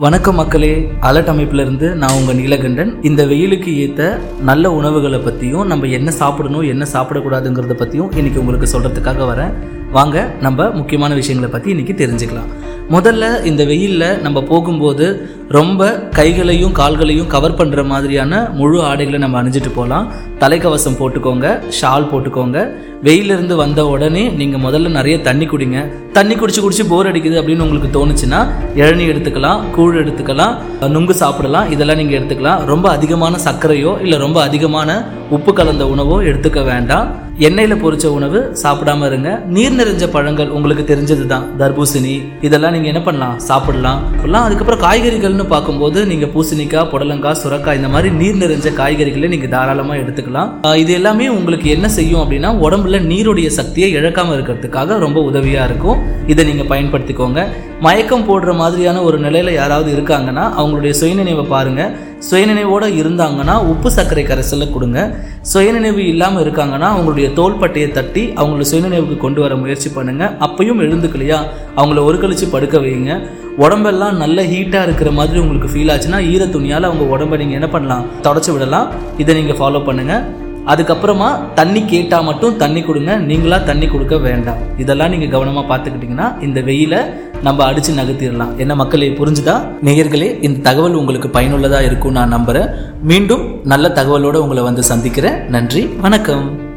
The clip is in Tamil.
வணக்கம் மக்களே அலர்ட் அமைப்புல இருந்து நான் உங்க நீலகண்டன் இந்த வெயிலுக்கு ஏத்த நல்ல உணவுகளை பத்தியும் நம்ம என்ன சாப்பிடணும் என்ன சாப்பிடக்கூடாதுங்கிறத பத்தியும் இன்னைக்கு உங்களுக்கு சொல்றதுக்காக வரேன் வாங்க நம்ம முக்கியமான விஷயங்களை பத்தி இன்னைக்கு தெரிஞ்சுக்கலாம் முதல்ல இந்த வெயில்ல நம்ம போகும்போது ரொம்ப கைகளையும் கால்களையும் கவர் பண்ற மாதிரியான முழு ஆடைகளை நம்ம அணிஞ்சிட்டு போகலாம் தலைக்கவசம் போட்டுக்கோங்க ஷால் போட்டுக்கோங்க வெயிலிருந்து வந்த உடனே நீங்க முதல்ல நிறைய தண்ணி குடிங்க தண்ணி குடிச்சு குடிச்சு போர் அடிக்குது அப்படின்னு உங்களுக்கு தோணுச்சுன்னா இளநீ எடுத்துக்கலாம் கூழ் எடுத்துக்கலாம் நுங்கு சாப்பிடலாம் இதெல்லாம் நீங்க எடுத்துக்கலாம் ரொம்ப அதிகமான சர்க்கரையோ இல்லை ரொம்ப அதிகமான உப்பு கலந்த உணவோ எடுத்துக்க வேண்டாம் எண்ணெயில் பொரிச்ச உணவு சாப்பிடாம இருங்க நீர் நிறைஞ்ச பழங்கள் உங்களுக்கு தெரிஞ்சது தான் தர்பூசணி இதெல்லாம் நீங்கள் என்ன பண்ணலாம் சாப்பிடலாம் இப்பெல்லாம் அதுக்கப்புறம் காய்கறிகள்னு பார்க்கும்போது நீங்கள் பூசணிக்காய் புடலங்காய் சுரக்காய் இந்த மாதிரி நீர் நிறைஞ்ச காய்கறிகளை நீங்கள் தாராளமாக எடுத்துக்கலாம் ஆஹ் இது எல்லாமே உங்களுக்கு என்ன செய்யும் அப்படின்னா உடம்புல நீருடைய சக்தியை இழக்காமல் இருக்கிறதுக்காக ரொம்ப உதவியாக இருக்கும் இதை நீங்கள் பயன்படுத்திக்கோங்க மயக்கம் போடுற மாதிரியான ஒரு நிலையில் யாராவது இருக்காங்கன்னா அவங்களுடைய சுயநினைவை பாருங்கள் சுயநினைவோடு இருந்தாங்கன்னா உப்பு சர்க்கரை கரைசலை கொடுங்க சுயநினைவு இல்லாமல் இருக்காங்கன்னா அவங்களுடைய தோள்பட்டையை தட்டி அவங்கள சுயநினைவுக்கு கொண்டு வர முயற்சி பண்ணுங்க அப்பயும் எழுந்துக்கலையா அவங்கள ஒரு கழிச்சு படுக்க வைங்க உடம்பெல்லாம் நல்ல ஹீட்டாக இருக்கிற மாதிரி உங்களுக்கு ஃபீல் ஆச்சுன்னா ஈர துணியால் அவங்க உடம்பை நீங்கள் என்ன பண்ணலாம் தொடச்சி விடலாம் இதை நீங்கள் ஃபாலோ பண்ணுங்கள் அதுக்கப்புறமா தண்ணி கேட்டால் மட்டும் தண்ணி கொடுங்க நீங்களா தண்ணி கொடுக்க வேண்டாம் இதெல்லாம் நீங்கள் கவனமாக பார்த்துக்கிட்டிங்கன்னா இந்த வெயிலை நம்ம அடித்து நகர்த்திடலாம் என்ன மக்களே புரிஞ்சுதா நேயர்களே இந்த தகவல் உங்களுக்கு பயனுள்ளதாக இருக்கும் நான் நம்புகிறேன் மீண்டும் நல்ல தகவலோடு உங்களை வந்து சந்திக்கிறேன் நன்றி வணக்கம்